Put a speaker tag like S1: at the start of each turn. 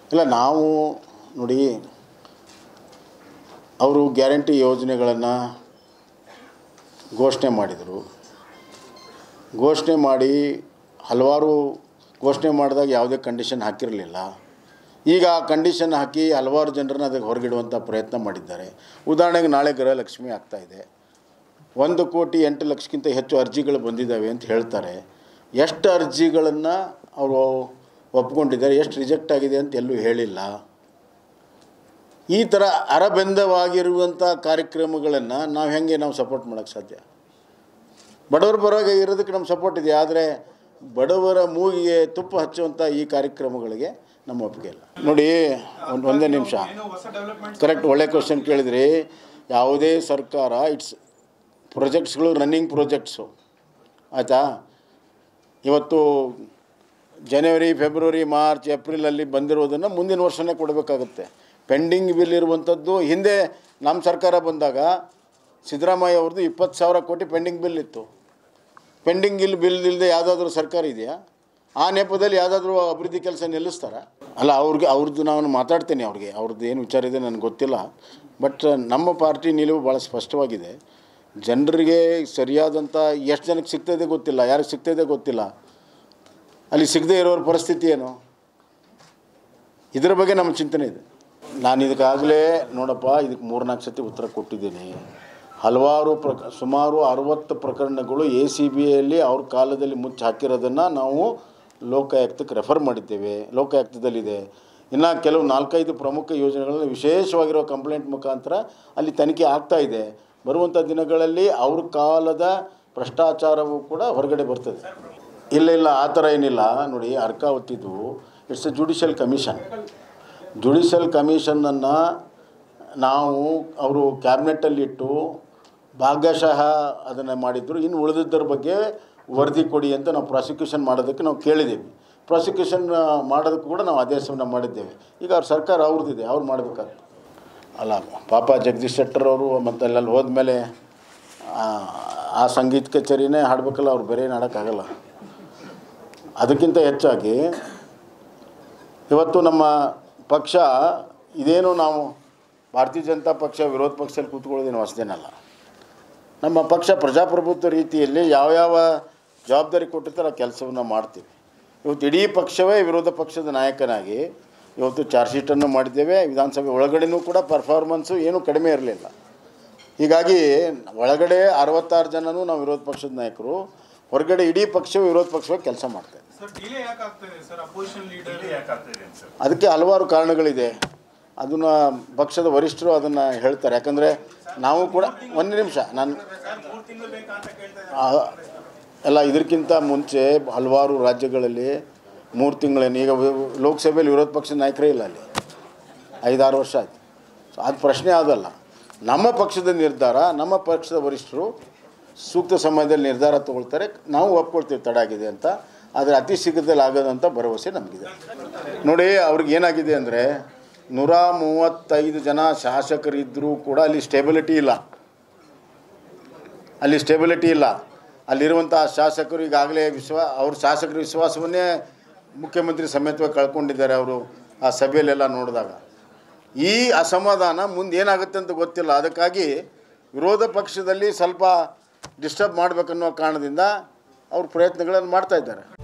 S1: ಇಲ್ಲ ನಾವು ನೋಡಿ ಅವರು ಗ್ಯಾರಂಟಿ ಯೋಜನೆಗಳನ್ನು ಘೋಷಣೆ ಮಾಡಿದರು ಘೋಷಣೆ ಮಾಡಿ ಹಲವಾರು ಘೋಷಣೆ ಮಾಡಿದಾಗ ಯಾವುದೇ ಕಂಡೀಷನ್ ಹಾಕಿರಲಿಲ್ಲ ಈಗ ಆ ಕಂಡೀಷನ್ ಹಾಕಿ ಹಲವಾರು ಜನರನ್ನ ಅದಕ್ಕೆ ಹೊರಗಿಡುವಂಥ ಪ್ರಯತ್ನ ಮಾಡಿದ್ದಾರೆ ಉದಾಹರಣೆಗೆ ನಾಳೆ ಗೃಹಲಕ್ಷ್ಮಿ ಆಗ್ತಾಯಿದೆ ಒಂದು ಕೋಟಿ ಎಂಟು ಲಕ್ಷಕ್ಕಿಂತ ಹೆಚ್ಚು ಅರ್ಜಿಗಳು ಬಂದಿದ್ದಾವೆ ಅಂತ ಹೇಳ್ತಾರೆ ಎಷ್ಟು ಅರ್ಜಿಗಳನ್ನು ಅವರು ಒಪ್ಕೊಂಡಿದ್ದಾರೆ ಎಷ್ಟು ರಿಜೆಕ್ಟ್ ಆಗಿದೆ ಅಂತ ಎಲ್ಲೂ ಹೇಳಿಲ್ಲ ಈ ಥರ ಅರಬೆಂದವಾಗಿರುವಂಥ ಕಾರ್ಯಕ್ರಮಗಳನ್ನು ನಾವು ಹೆಂಗೆ ನಾವು ಸಪೋರ್ಟ್ ಮಾಡೋಕ್ಕೆ ಸಾಧ್ಯ ಬಡವರ ಪರವಾಗಿ ಇರೋದಕ್ಕೆ ನಮ್ಮ ಸಪೋರ್ಟ್ ಇದೆ ಆದರೆ ಬಡವರ ಮೂಗಿಗೆ ತುಪ್ಪ ಹಚ್ಚುವಂಥ ಈ ಕಾರ್ಯಕ್ರಮಗಳಿಗೆ ನಮ್ಮ ಒಪ್ಪಿಗೆ ಇಲ್ಲ ನೋಡಿ ಒಂದು ಒಂದೇ ನಿಮಿಷ ಕರೆಕ್ಟ್ ಒಳ್ಳೆ ಕ್ವಶನ್ ಕೇಳಿದ್ರಿ ಯಾವುದೇ ಸರ್ಕಾರ ಇಟ್ಸ್ ಪ್ರೊಜೆಕ್ಟ್ಸ್ಗಳು ರನ್ನಿಂಗ್ ಪ್ರೊಜೆಕ್ಟ್ಸು ಆಯಿತಾ ಇವತ್ತು ಜನವರಿ ಫೆಬ್ರವರಿ ಮಾರ್ಚ್ ಏಪ್ರಿಲಲ್ಲಿ ಬಂದಿರೋದನ್ನು ಮುಂದಿನ ವರ್ಷನೇ ಕೊಡಬೇಕಾಗುತ್ತೆ ಪೆಂಡಿಂಗ್ ಬಿಲ್ ಇರುವಂಥದ್ದು ಹಿಂದೆ ನಮ್ಮ ಸರ್ಕಾರ ಬಂದಾಗ ಸಿದ್ದರಾಮಯ್ಯ ಅವ್ರದ್ದು ಇಪ್ಪತ್ತು ಸಾವಿರ ಕೋಟಿ ಪೆಂಡಿಂಗ್ ಬಿಲ್ ಇತ್ತು ಪೆಂಡಿಂಗ್ ಇಲ್ ಬಿಲ್ ಇಲ್ಲದೆ ಯಾವುದಾದ್ರೂ ಸರ್ಕಾರ ಇದೆಯಾ ಆ ನೆಪದಲ್ಲಿ ಯಾವುದಾದ್ರೂ ಅಭಿವೃದ್ಧಿ ಕೆಲಸ ನಿಲ್ಲಿಸ್ತಾರ ಅಲ್ಲ ಅವ್ರಿಗೆ ಅವ್ರದ್ದು ನಾನು ಮಾತಾಡ್ತೇನೆ ಅವ್ರಿಗೆ ಅವ್ರದ್ದು ಏನು ವಿಚಾರ ಇದೆ ನನಗೆ ಗೊತ್ತಿಲ್ಲ ಬಟ್ ನಮ್ಮ ಪಾರ್ಟಿ ನಿಲುವು ಭಾಳ ಸ್ಪಷ್ಟವಾಗಿದೆ ಜನರಿಗೆ ಸರಿಯಾದಂಥ ಎಷ್ಟು ಜನಕ್ಕೆ ಸಿಗ್ತದೆ ಗೊತ್ತಿಲ್ಲ ಯಾರಿಗೆ ಸಿಗ್ತದೆ ಗೊತ್ತಿಲ್ಲ ಅಲ್ಲಿ ಸಿಗದೇ ಇರೋರ ಪರಿಸ್ಥಿತಿ ಏನು ಇದರ ಬಗ್ಗೆ ನಮ್ಮ ಚಿಂತನೆ ಇದೆ ನಾನು ಇದಕ್ಕಾಗಲೇ ನೋಡಪ್ಪ ಇದಕ್ಕೆ ಮೂರ್ನಾಲ್ಕು ಸತಿ ಉತ್ತರ ಕೊಟ್ಟಿದ್ದೀನಿ ಹಲವಾರು ಪ್ರಕ ಸುಮಾರು ಅರವತ್ತು ಪ್ರಕರಣಗಳು ಎ ಸಿ ಬಿ ಐಯಲ್ಲಿ ಅವ್ರ ಕಾಲದಲ್ಲಿ ಮುಚ್ಚಿ ಹಾಕಿರೋದನ್ನು ನಾವು ಲೋಕಾಯುಕ್ತಕ್ಕೆ ರೆಫರ್ ಮಾಡಿದ್ದೇವೆ ಲೋಕಾಯುಕ್ತದಲ್ಲಿದೆ ಇನ್ನು ಕೆಲವು ನಾಲ್ಕೈದು ಪ್ರಮುಖ ಯೋಜನೆಗಳಲ್ಲಿ ವಿಶೇಷವಾಗಿರೋ ಕಂಪ್ಲೇಂಟ್ ಮುಖಾಂತರ ಅಲ್ಲಿ ತನಿಖೆ ಆಗ್ತಾ ಇದೆ ಬರುವಂಥ ದಿನಗಳಲ್ಲಿ ಅವ್ರ ಕಾಲದ ಭ್ರಷ್ಟಾಚಾರವೂ ಕೂಡ ಹೊರಗಡೆ ಬರ್ತದೆ ಇಲ್ಲ ಇಲ್ಲ ಆ ಥರ ಏನಿಲ್ಲ ನೋಡಿ ಅರ್ಕಾವತಿದು it's a judicial commission judicial ಕಮಿಷನನ್ನು ನಾವು ಅವರು ಕ್ಯಾಬಿನೆಟ್ಟಲ್ಲಿಟ್ಟು ಭಾಗಶಃ ಅದನ್ನು ಮಾಡಿದ್ರು ಇನ್ನು ಉಳಿದಿದ್ದರ ಬಗ್ಗೆ ವರದಿ ಕೊಡಿ ಅಂತ ನಾವು ಪ್ರಾಸಿಕ್ಯೂಷನ್ ಮಾಡೋದಕ್ಕೆ ನಾವು ಕೇಳಿದ್ದೀವಿ ಪ್ರಾಸಿಕ್ಯೂಷನ್ ಮಾಡೋದಕ್ಕೂ ಕೂಡ ನಾವು ಆದೇಶವನ್ನು ಮಾಡಿದ್ದೇವೆ ಈಗ ಅವ್ರ ಸರ್ಕಾರ ಅವ್ರದ್ದಿದೆ ಅವ್ರು ಮಾಡಬೇಕಾಗ್ತದೆ ಅಲ್ಲ ಪಾಪ ಜಗದೀಶ್ ಶೆಟ್ಟರ್ ಅವರು ಮತ್ತು ಅಲ್ಲಲ್ಲಿ ಹೋದ್ಮೇಲೆ ಆ- ಆ ಸಂಗೀತ ಕಚೇರಿನೇ ಹಾಡಬೇಕಲ್ಲ ಅವ್ರು ಬೇರೆ ಏನು ಹಾಡೋಕ್ಕಾಗಲ್ಲ ಅದಕ್ಕಿಂತ ಹೆಚ್ಚಾಗಿ ಇವತ್ತು ನಮ್ಮ ಪಕ್ಷ ಇದೇನು ನಾವು ಭಾರತೀಯ ಜನತಾ ಪಕ್ಷ ವಿರೋಧ ಪಕ್ಷದಲ್ಲಿ ಕೂತ್ಕೊಳ್ಳೋದೇನು ಹೊಸದೇನಲ್ಲ ನಮ್ಮ ಪಕ್ಷ ಪ್ರಜಾಪ್ರಭುತ್ವ ರೀತಿಯಲ್ಲಿ ಯಾವ್ಯಾವ ಜವಾಬ್ದಾರಿ ಕೊಟ್ಟಿರ್ತಾರೆ ಆ ಕೆಲಸವನ್ನು ಮಾಡ್ತೀವಿ ಇವತ್ತು ಇಡೀ ಪಕ್ಷವೇ ವಿರೋಧ ಪಕ್ಷದ ನಾಯಕನಾಗಿ ಇವತ್ತು ಚಾರ್ಜ್ ಶೀಟನ್ನು ಮಾಡಿದ್ದೇವೆ ವಿಧಾನಸಭೆ ಒಳಗಡೆನೂ ಕೂಡ ಪರ್ಫಾರ್ಮೆನ್ಸು ಏನೂ ಕಡಿಮೆ ಇರಲಿಲ್ಲ ಹೀಗಾಗಿ ಒಳಗಡೆ ಅರವತ್ತಾರು ಜನನೂ ನಾವು ವಿರೋಧ ಪಕ್ಷದ ನಾಯಕರು ಹೊರಗಡೆ ಇಡೀ ಪಕ್ಷವೇ ವಿರೋಧ ಪಕ್ಷವಾಗಿ ಕೆಲಸ ಮಾಡ್ತೇವೆ
S2: ಸರ್ ಡಿಲೇ ಯಾಕೆ ಆಗ್ತದೆ ಸರ್ ಅಪೋಸಿಷನ್ ಲೀಡರ್ ಯಾಕೆ ಆಗ್ತದೆ ಸರ್
S1: ಅದಕ್ಕೆ ಹಲವಾರು ಕಾರಣಗಳಿದೆ ಅದನ್ನು ಪಕ್ಷದ ವರಿಷ್ಠರು ಅದನ್ನು ಹೇಳ್ತಾರೆ ಯಾಕಂದರೆ ನಾವು ಕೂಡ ಒಂದು ನಿಮಿಷ ನಾನು
S2: ಮೂರು ತಿಂಗಳು ಬೇಕಾ ಅಂತ ಕೇಳ್ತಾ
S1: ಆ, ಎಲ್ಲ ಇದಕ್ಕಿಂತ ಮುಂಚೆ ಹಲವಾರು ರಾಜ್ಯಗಳಲ್ಲಿ ಮೂರು ತಿಂಗಳೇನು ಈಗ ವಿ- ಲೋಕಸಭೆಯಲ್ಲಿ ವಿರೋಧ ಪಕ್ಷದ ನಾಯಕರೇ ಇಲ್ಲ ಅಲ್ಲಿ ಐದಾರು ವರ್ಷ ಆಯ್ತು ಸೊ ಅದು ಪ್ರಶ್ನೆ ಆದಲ್ಲ ನಮ್ಮ ಪಕ್ಷದ ನಿರ್ಧಾರ ನಮ್ಮ ಪಕ್ಷದ ವರಿಷ್ಠರು ಸೂಕ್ತ ಸಮಯದಲ್ಲಿ ನಿರ್ಧಾರ ತಗೊಳ್ತಾರೆ ನಾವು ಒಪ್ಕೊಳ್ತೀವಿ ತಡ ಆಗಿದೆ ಅಂತ ಆದರೆ ಅತಿ ಶೀಘ್ರದಲ್ಲಿ ಆಗೋದಂತ ಭರವಸೆ ನಮಗಿದೆ ನೋಡಿ ಅವ್ರಿಗೆ ಏನಾಗಿದೆ ಅಂದರೆ ನೂರ ಮೂವತ್ತೈದು ಜನ ಶಾಸಕರಿದ್ದರೂ ಕೂಡ ಅಲ್ಲಿ ಸ್ಟೆಬಿಲಿಟಿ ಇಲ್ಲ ಅಲ್ಲಿ ಸ್ಟೆಬಿಲಿಟಿ ಇಲ್ಲ ಅಲ್ಲಿರುವಂಥ ಶಾಸಕರು ಈಗಾಗಲೇ ವಿಶ್ವ ಅವ್ರ ಶಾಸಕರ ವಿಶ್ವಾಸವನ್ನೇ ಮುಖ್ಯಮಂತ್ರಿ ಸಮೇತವಾಗಿ ಕಳ್ಕೊಂಡಿದ್ದಾರೆ ಅವರು ಆ ಸಭೆಯಲ್ಲೆಲ್ಲ ನೋಡಿದಾಗ ಈ ಅಸಮಾಧಾನ ಮುಂದೆ ಏನಾಗುತ್ತೆ ಅಂತ ಗೊತ್ತಿಲ್ಲ ಅದಕ್ಕಾಗಿ ವಿರೋಧ ಪಕ್ಷದಲ್ಲಿ ಸ್ವಲ್ಪ ಡಿಸ್ಟರ್ಬ್ ಮಾಡಬೇಕನ್ನೋ ಕಾರಣದಿಂದ ಅವ್ರ ಪ್ರಯತ್ನಗಳನ್ನು ಮಾಡ್ತಾ ಇದ್ದಾರೆ